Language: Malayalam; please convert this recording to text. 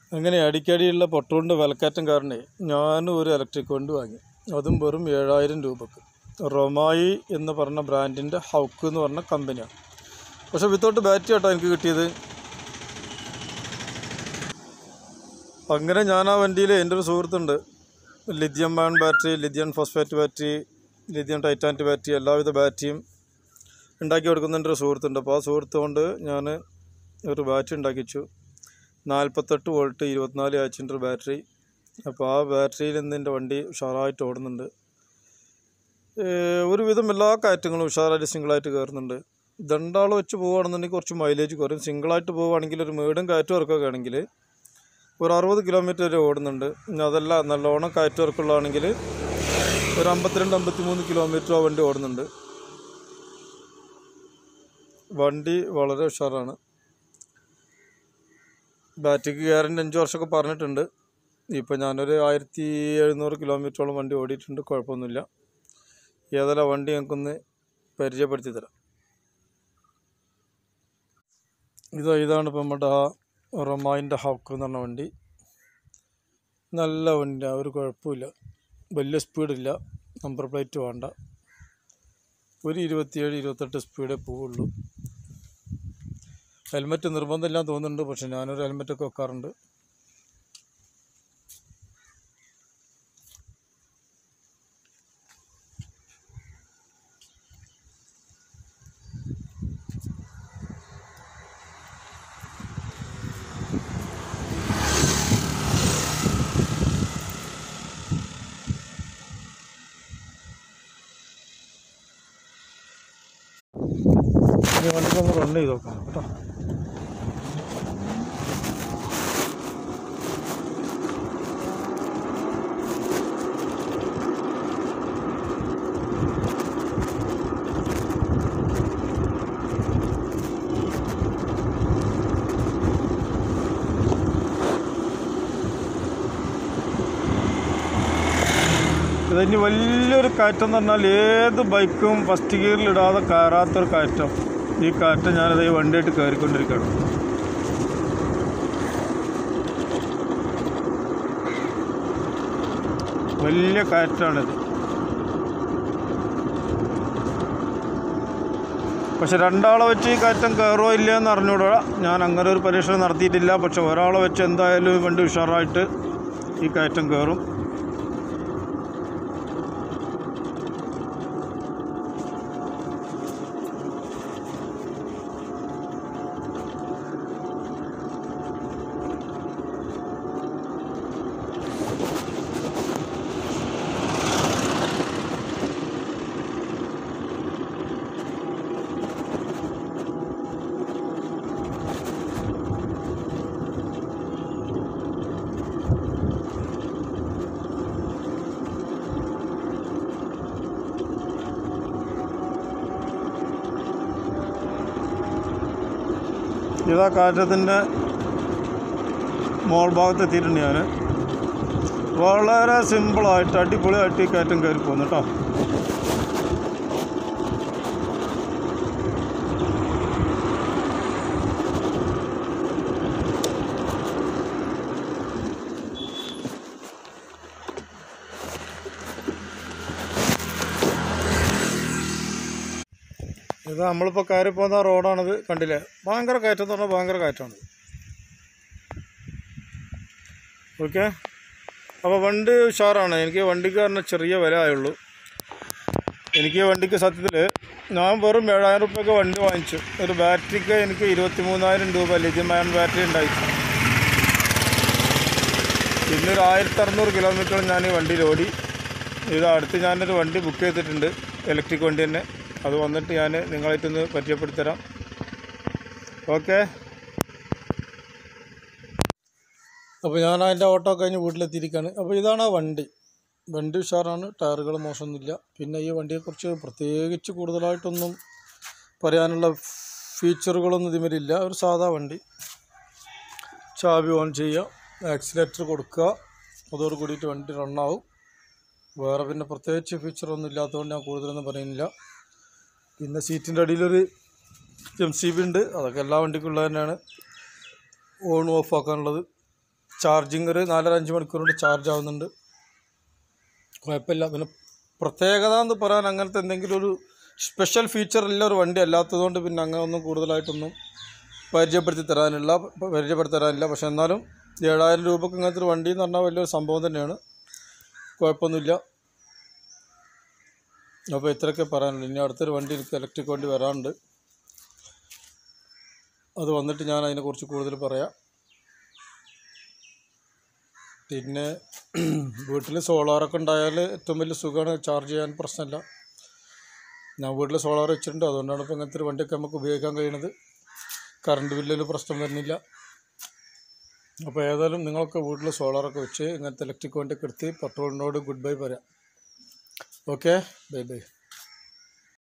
അങ്ങനെ അടിക്കടിയുള്ള പൊട്ടുകൊണ്ട് വിലക്കയറ്റം കാരണം ഞാനും ഒരു ഇലക്ട്രിക് വണ്ടി വാങ്ങി അതും വെറും ഏഴായിരം രൂപക്ക് റൊമായി എന്ന് പറഞ്ഞ ബ്രാൻഡിൻ്റെ ഹൗക്ക് എന്ന് പറഞ്ഞ കമ്പനിയാണ് പക്ഷേ വിത്തൗട്ട് ബാറ്ററി ആട്ടോ എനിക്ക് കിട്ടിയത് അങ്ങനെ ഞാൻ ആ വണ്ടിയിൽ എൻ്റെ ഒരു സുഹൃത്തുണ്ട് lithium ion battery lithium phosphate battery lithium titanate battery എല്ലാവിധ ബാറ്ററിയും ഉണ്ടാക്കി കൊടുക്കുന്ന എൻ്റെ ഒരു സുഹൃത്തുണ്ട് അപ്പോൾ ആ സുഹൃത്ത് കൊണ്ട് ഞാൻ ഒരു ബാറ്ററി ഉണ്ടാക്കിച്ചു നാൽപ്പത്തെട്ട് വോൾട്ട് ഇരുപത്തിനാല് ആച്ചിൻ്റെ ഒരു ബാറ്ററി അപ്പോൾ ആ ബാറ്ററിയിൽ നിന്ന് എൻ്റെ വണ്ടി ഉഷാറായിട്ട് ഓടുന്നുണ്ട് ഏഹ് ഒരുവിധം എല്ലാ കയറ്റങ്ങളും ഉഷാറായിട്ട് സിംഗിളായിട്ട് കയറുന്നുണ്ട് ദണ്ടാൾ വെച്ച് പോവുകയാണെന്നുണ്ടെങ്കിൽ കുറച്ച് മൈലേജ് കുറയും സിംഗിളായിട്ട് പോവുകയാണെങ്കിൽ ഒരു മേടും കയറ്റം ഇറക്കൊക്കെ ആണെങ്കിൽ ഒരു അറുപത് കിലോമീറ്റർ വരെ ഓടുന്നുണ്ട് ഇനി അതല്ല നല്ലോണം കയറ്റം ഇറക്കുള്ളതാണെങ്കിൽ ഒരു അമ്പത്തിരണ്ട് അമ്പത്തി മൂന്ന് കിലോമീറ്റർ ആ വണ്ടി ഓടുന്നുണ്ട് വണ്ടി വളരെ ഉഷാറാണ് ബാറ്ററിക്ക് ഗ്യാരൻ്റി അഞ്ച് വർഷമൊക്കെ പറഞ്ഞിട്ടുണ്ട് ഇപ്പം ഞാനൊരു ആയിരത്തി എഴുന്നൂറ് കിലോമീറ്ററോളം വണ്ടി ഓടിയിട്ടുണ്ട് കുഴപ്പമൊന്നുമില്ല ഏതെല്ലാം വണ്ടി ഞങ്ങൾക്കൊന്ന് പരിചയപ്പെടുത്തി തരാം ഇതാ ഇതാണ് ഇപ്പം നമ്മുടെ ആ റൊമായിൻ്റെ ഹൗക്ക് എന്ന് പറഞ്ഞ വണ്ടി നല്ല വണ്ടിയാണ് ഒരു കുഴപ്പമില്ല വലിയ സ്പീഡില്ല നമ്പർ പ്ലേറ്റ് വേണ്ട ഒരു ഇരുപത്തിയേഴ് ഇരുപത്തെട്ട് സ്പീഡേ പോവുള്ളൂ ഹെൽമെറ്റ് നിർബന്ധമില്ല തോന്നുന്നുണ്ട് പക്ഷെ ഞാനൊരു ഹെൽമെറ്റൊക്കെ വെക്കാറുണ്ട് ഇനി വണ്ടിക്കൊന്ന് റൺ ചെയ്ത് നോക്കാം കേട്ടോ ഇതിന് വലിയൊരു കയറ്റം എന്ന് പറഞ്ഞാൽ ഏത് ബൈക്കും ഫസ്റ്റ് ഗിയറിൽ ഇടാതെ കയറാത്തൊരു കയറ്റം ഈ കയറ്റം ഞാനത് ഈ വണ്ടിയായിട്ട് കയറിക്കൊണ്ടിരിക്കുകയാണ് വലിയ കയറ്റാണിത് പക്ഷെ രണ്ടാളെ വെച്ച് ഈ കയറ്റം കയറുമോ ഇല്ല എന്ന് അറിഞ്ഞൂടാ ഞാൻ അങ്ങനെ ഒരു പരീക്ഷണം നടത്തിയിട്ടില്ല പക്ഷെ ഒരാളെ വെച്ച് എന്തായാലും ഈ വണ്ടി ഉഷാറായിട്ട് ഈ കയറ്റം കയറും ഇതാ കാറ്റത്തിൻ്റെ മോൾ ഭാഗത്ത് എത്തിയിട്ടുണ്ട് ഞാൻ വളരെ സിമ്പിളായിട്ട് അടിപൊളിയായിട്ട് ഈ കയറ്റം കയറി പോകുന്നു കേട്ടോ ഇത് നമ്മളിപ്പോൾ കയറി പോകുന്ന റോഡാണിത് കണ്ടില്ലേ ഭയങ്കര കയറ്റം എന്ന് പറഞ്ഞാൽ ഭയങ്കര കയറ്റമാണ് ഓക്കെ അപ്പോൾ വണ്ടി ഉഷാറാണ് എനിക്ക് വണ്ടിക്ക് പറഞ്ഞ ചെറിയ വില ആയുള്ളൂ എനിക്ക് ഈ വണ്ടിക്ക് സത്യത്തിൽ ഞാൻ വെറും ഏഴായിരം റുപ്യക്ക് വണ്ടി വാങ്ങിച്ചു ഒരു ബാറ്ററിക്ക് എനിക്ക് ഇരുപത്തി മൂന്നായിരം രൂപ ലിഥിയം അയൺ ബാറ്ററി ഉണ്ടായി പിന്നെ ഒരു ആയിരത്തി അറുന്നൂറ് കിലോമീറ്റർ ഞാൻ ഈ വണ്ടിയിൽ ഓടി ഇത് അടുത്ത് ഞാനൊരു വണ്ടി ബുക്ക് ചെയ്തിട്ടുണ്ട് ഇലക്ട്രിക് വണ്ടി തന്നെ അത് വന്നിട്ട് ഞാൻ നിങ്ങളായിട്ടൊന്ന് പരിചയപ്പെടുത്തി തരാം ഓക്കെ അപ്പോൾ ഞാൻ അതിൻ്റെ ഓട്ടോ കഴിഞ്ഞ് വീട്ടിലെത്തിയിരിക്കുകയാണ് അപ്പോൾ ഇതാണ് ആ വണ്ടി വണ്ടി ഉഷാറാണ് ടയറുകൾ മോശമൊന്നുമില്ല പിന്നെ ഈ വണ്ടിയെക്കുറിച്ച് പ്രത്യേകിച്ച് കൂടുതലായിട്ടൊന്നും പറയാനുള്ള ഫീച്ചറുകളൊന്നും ഇതിമേലില്ല ഒരു സാധാ വണ്ടി ചാവി ഓൺ ചെയ്യുക ആക്സിലേറ്റർ കൊടുക്കുക അതോട് കൂടിയിട്ട് വണ്ടി റണ്ണാവും വേറെ പിന്നെ പ്രത്യേകിച്ച് ഫീച്ചറൊന്നും ഇല്ലാത്തതുകൊണ്ട് ഞാൻ കൂടുതലൊന്നും പറയുന്നില്ല പിന്നെ സീറ്റിൻ്റെ അടിയിലൊരു എം സി ബി ഉണ്ട് അതൊക്കെ എല്ലാ വണ്ടിക്കുള്ളത് തന്നെയാണ് ഓൺ ഓഫ് ആക്കാനുള്ളത് ചാർജിങ് ഒരു നാലര അഞ്ച് മണിക്കൂർ കൊണ്ട് ചാർജ് ആവുന്നുണ്ട് കുഴപ്പമില്ല പിന്നെ പ്രത്യേകത എന്ന് പറയാൻ അങ്ങനത്തെ എന്തെങ്കിലും ഒരു സ്പെഷ്യൽ ഫീച്ചർ ഉള്ള ഒരു വണ്ടി അല്ലാത്തതുകൊണ്ട് പിന്നെ അങ്ങനെ ഒന്നും കൂടുതലായിട്ടൊന്നും പരിചയപ്പെടുത്തി തരാനില്ല പരിചയപ്പെടുത്തി തരാനില്ല പക്ഷെ എന്നാലും ഏഴായിരം രൂപക്ക് ഇങ്ങനത്തെ ഒരു വണ്ടി എന്ന് പറഞ്ഞാൽ വലിയൊരു സംഭവം തന്നെയാണ് കുഴപ്പമൊന്നുമില്ല അപ്പോൾ ഇത്രയൊക്കെ പറയാനുള്ളൂ ഇനി അടുത്തൊരു വണ്ടി എനിക്ക് ഇലക്ട്രിക് വണ്ടി വരാനുണ്ട് അത് വന്നിട്ട് ഞാൻ അതിനെക്കുറിച്ച് കൂടുതൽ പറയാം പിന്നെ വീട്ടിൽ സോളാറൊക്കെ ഉണ്ടായാൽ ഏറ്റവും വലിയ സുഖമാണ് ചാർജ് ചെയ്യാൻ പ്രശ്നമില്ല ഞാൻ വീട്ടിൽ സോളാർ വെച്ചിട്ടുണ്ട് അതുകൊണ്ടാണ് ഇപ്പോൾ ഇങ്ങനത്തെ ഒരു വണ്ടിയൊക്കെ നമുക്ക് ഉപയോഗിക്കാൻ കഴിയുന്നത് കറണ്ട് ബില്ലിൽ പ്രശ്നം വരുന്നില്ല അപ്പോൾ ഏതായാലും നിങ്ങളൊക്കെ വീട്ടിൽ സോളാറൊക്കെ വെച്ച് ഇങ്ങനത്തെ ഇലക്ട്രിക് വണ്ടിയൊക്കെ എടുത്ത് പെട്രോളിനോട് ഗുഡ് ബൈ പറയാം ഓക്കെ ബൈ ബൈ